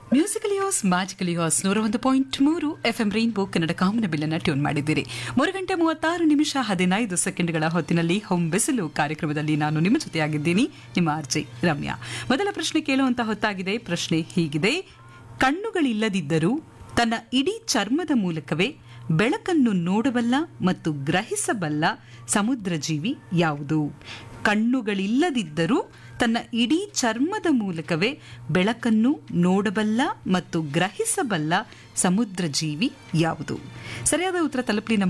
musically yours ಮ್ಯಾಜಿಕಲಿಯೋಸ್ ನೂರ ಒಂದು point ಮೂರು ಎಫ್ಎಂ ರೈನ್ಬೋ ಕನ್ನಡ ಕಾಮನ ಬಿಲ್ಲನ್ನ ಟ್ಯೂನ್ ಮಾಡಿದ್ದೀರಿ ಮೂರು ಗಂಟೆ ಮೂವತ್ತಾರು ನಿಮಿಷ ಹದಿನೈದು ಸೆಕೆಂಡ್ಗಳ ಹೊತ್ತಿನಲ್ಲಿ ಹೊಂ ಬಿಸಿಲು ಕಾರ್ಯಕ್ರಮದಲ್ಲಿ ನಾನು ನಿಮ್ಮ ಜೊತೆಯಾಗಿದ್ದೀನಿ ನಿಮ್ಮ ಆರ್ಜೆ ರಮ್ಯಾ ಮೊದಲ ಪ್ರಶ್ನೆ ಕೇಳುವಂತ ಹೊತ್ತಾಗಿದೆ ಪ್ರಶ್ನೆ ಹೀಗಿದೆ ಕಣ್ಣುಗಳಿಲ್ಲದಿದ್ದರೂ ತನ್ನ ಇಡೀ ಚರ್ಮದ ಮೂಲಕವೇ ಬೆಳಕನ್ನು ನೋಡಬಲ್ಲ ಮತ್ತು ಗ್ರಹಿಸಬಲ್ಲ ಸಮುದ್ರ ಜೀವಿ ಯಾವುದು ಕಣ್ಣುಗಳಿಲ್ಲದಿದ್ದರೂ ತನ್ನ ಇಡೀ ಚರ್ಮದ ಮೂಲಕವೇ ಬೆಳಕನ್ನು ನೋಡಬಲ್ಲ ಮತ್ತು ಗ್ರಹಿಸಬಲ್ಲ ಸಮುದ್ರ ಜೀವಿ ಯಾವುದು ಸರಿಯಾದ ಉತ್ತರ ತಲುಪಲಿ ನಮ್ಮ